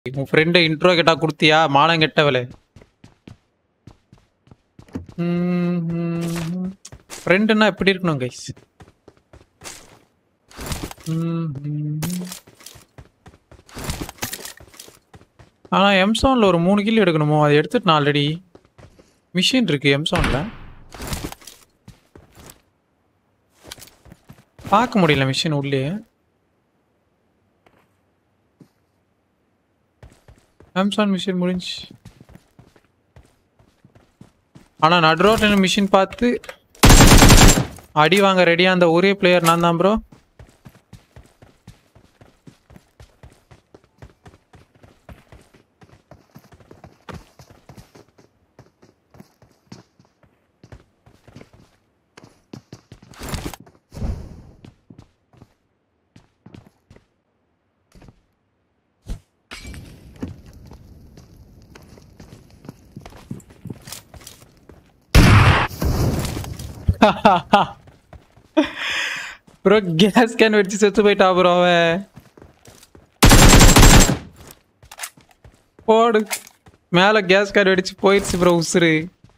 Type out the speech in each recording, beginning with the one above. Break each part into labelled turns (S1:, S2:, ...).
S1: உன் friend intro கேட்டா கொடுத்தியா மானம் கெட்டவளே ஃப்ரெண்டுன்னா எப்படி இருக்கணும் கைஸ் ஆனா எம்சான்ல ஒரு மூணு கிலோ எடுக்கணுமோ அதை எடுத்துட்டு நான் ஆல்ரெடி மிஷின் இருக்கு எம்சான்ல பார்க்க முடியல மிஷின் உள்ளே அமேசான் மிஷின் முடிஞ்சு ஆனா நடுரோட்ல மிஷின் பார்த்து அடி வாங்க ரெடியா அந்த ஒரே பிளேயர் நான் தான் ப்ரோ ப்ரோ கேஸ் கேன் வெடிச்சு செத்து போயிட்டா ப்ரோ அவன் போடு மேல கேஸ் கேன் வெடிச்சு போயிடுச்சு ப்ரோ உசுரு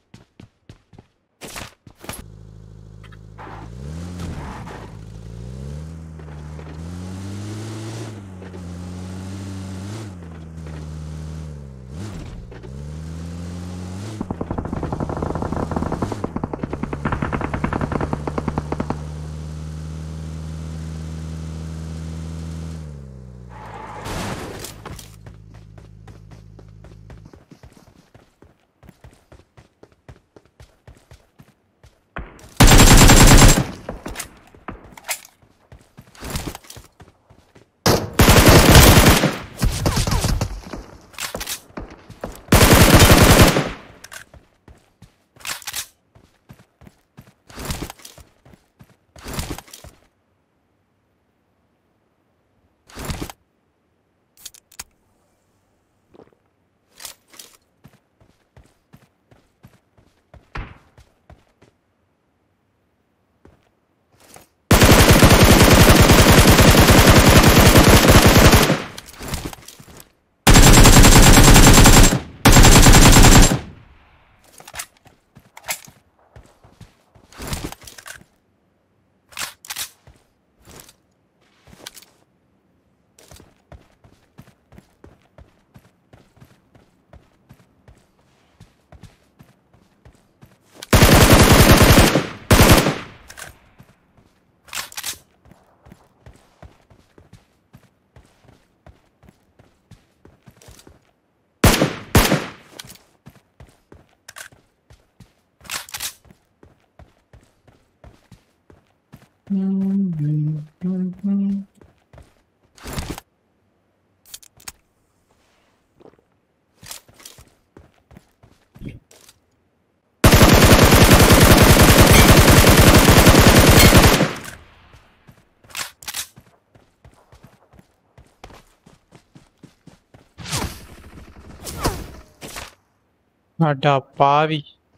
S1: அடா பாவி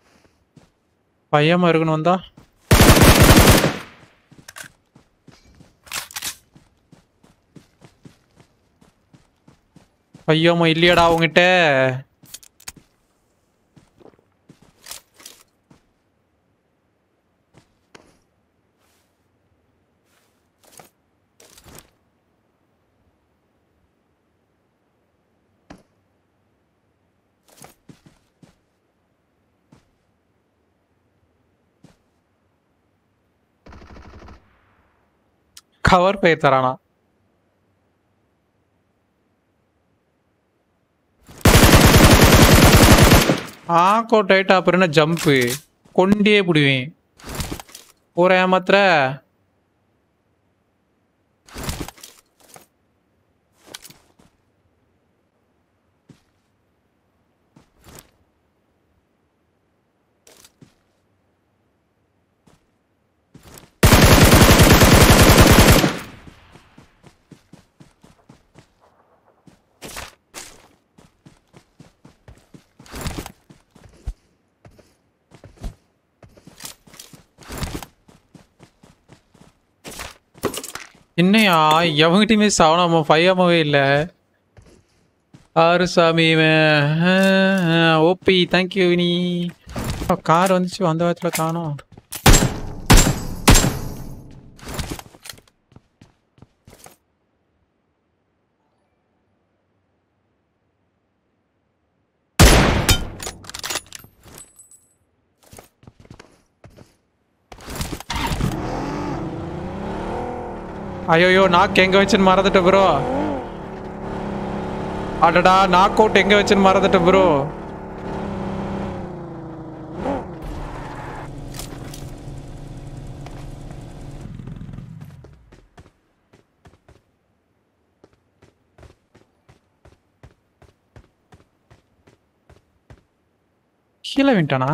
S1: பையமா இருக்கணும் வந்தா பையமா இல்லையாடா அவங்ககிட்ட கவர் பை தரானா ஆக்கோட் ஆயிட்டா அப்புறம் என்ன ஜம்ப்பு கொண்டே பிடிவேன் ஒரு ஏமாத்திர என்னையா எவங்கிட்டயுமே சவனாம ஃபைவ் ஆமாவே இல்லை ஆறு சாமி ஓபி தேங்க்யூ வினி கார் வந்துச்சு வந்த வாரத்தில் காணோம் ஐயோயோ நாக்கு எங்க வச்சுன்னு மறந்துட்டேன் ப்ரோ அடடா நாக் அவுட் எங்க வச்சுன்னு மறந்துட்டேன் ப்ரோ கீழே விட்டானா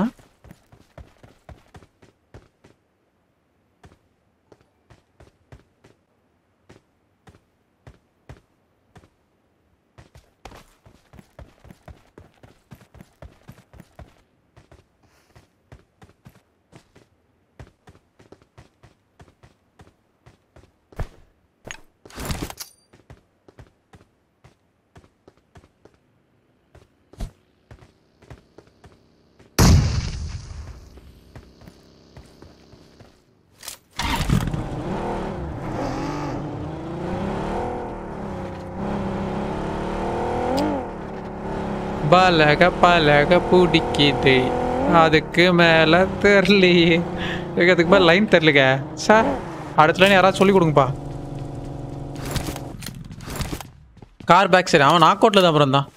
S1: பலக பலக பிடிக்குது அதுக்கு மேல தெரியலையே எனக்கு அதுக்கு மேல லைன் தெரியலங்க சார் அடுத்த லைன் யாராவது சொல்லி கொடுங்கப்பா கார் பேக் சைடு அவன் நாக் அவுட்ல தான் அப்புறம் தான்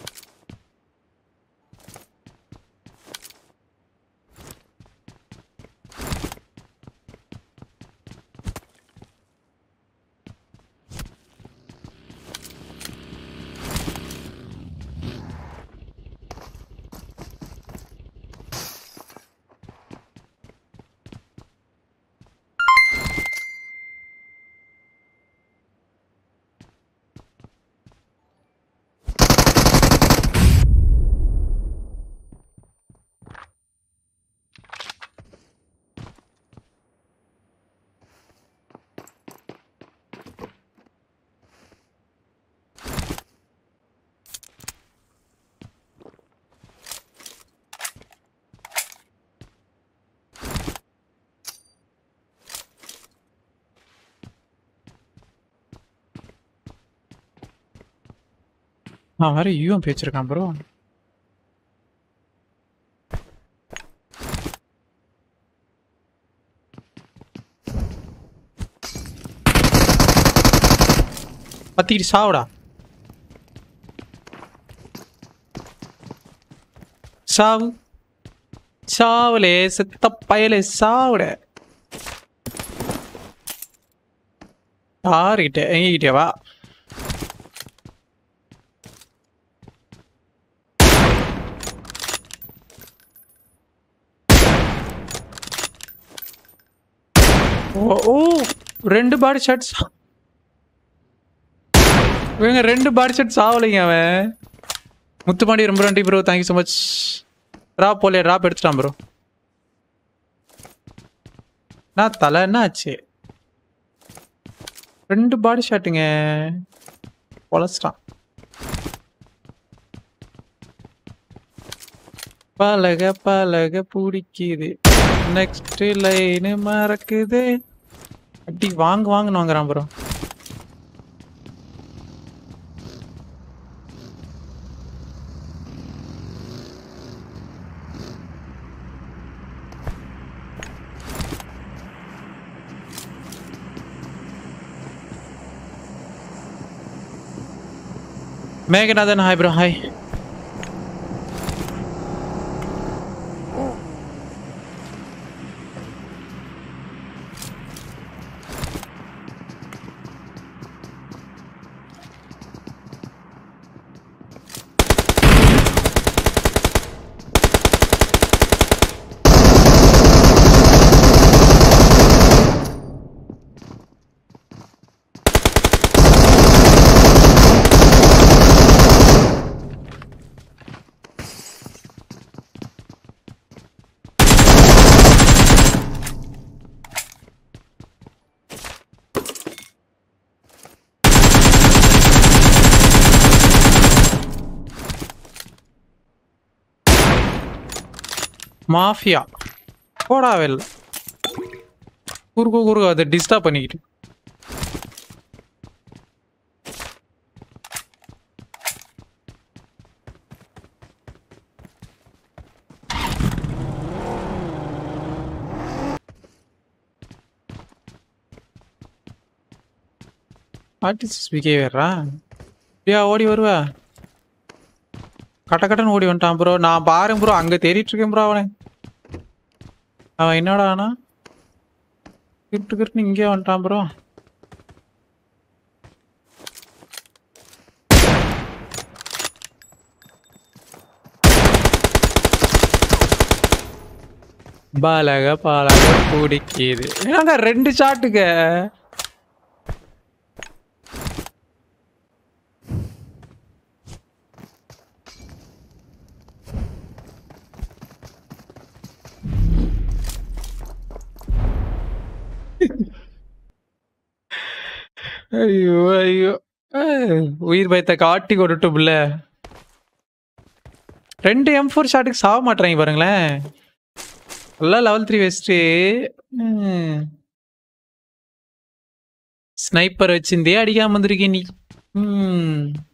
S1: அவன் வேற யூஎம் பேச்சிருக்கான் ப்ரோ பத்திக்கிட்டு சாவுடா சாவு சாவுலே செத்த பயலே சாவுட யாருக்கிட்ட எங்ககிட்ட வா ஓ ஓ ரெண்டு பாடி ஷாட்ஸ் இவங்க ரெண்டு பாடி ஷாட்ஸ் ஆகலைங்க அவன் முத்துப்பாண்டி ரொம்ப நன்றி bro thank you so much drop போலே ட்ராப் எடுத்துட்டான் ப்ரோ நான் தலை என்ன ஆச்சு ரெண்டு பாடி ஷாட்டுங்க பொழச்சிட்டான் பழக பழக பிடிக்குது நெக்ஸ்ட் லைனு மறக்குது அடி வாங்க வாங்கன்னு வாங்குறான் bro Meghanathan hi bro hi mafia போடா வெளில குறுக்கு குறுக்கு அதை டிஸ்டர்ப் பண்ணிக்கிட்டு ஆர்டிஸ்ட் பிஹேவியரா அப்படியா ஓடி வருவா கட்ட கட்டன்னு ஓடி வந்துட்டான் ப்ரோ நான் பாருங்க ப்ரோ அங்கே தேடிட்டு இருக்கேன் ப்ரோ அவனை அவன் என்னடா ஆனா கிட்டு கிட்டு இங்கே வந்துட்டான் ப்ரோ பாலக பாலக பிடிக்குது என்னங்க ரெண்டு ஷாட்டுக்க ஐயோ ஐயோ ஏய், உயிர் பயத்தை காட்டி கொடுட்டும்ல ரெண்டு எம் ஃபோர் ஷாட்டுக்கு சாக மாட்டேறாங்க பாருங்களேன் எல்லாம் லெவல் த்ரீ வெஸ்ட்டு ஸ்னைப்பர் வச்சிருந்தே அடிக்காம வந்திருக்கேன் நீ ம்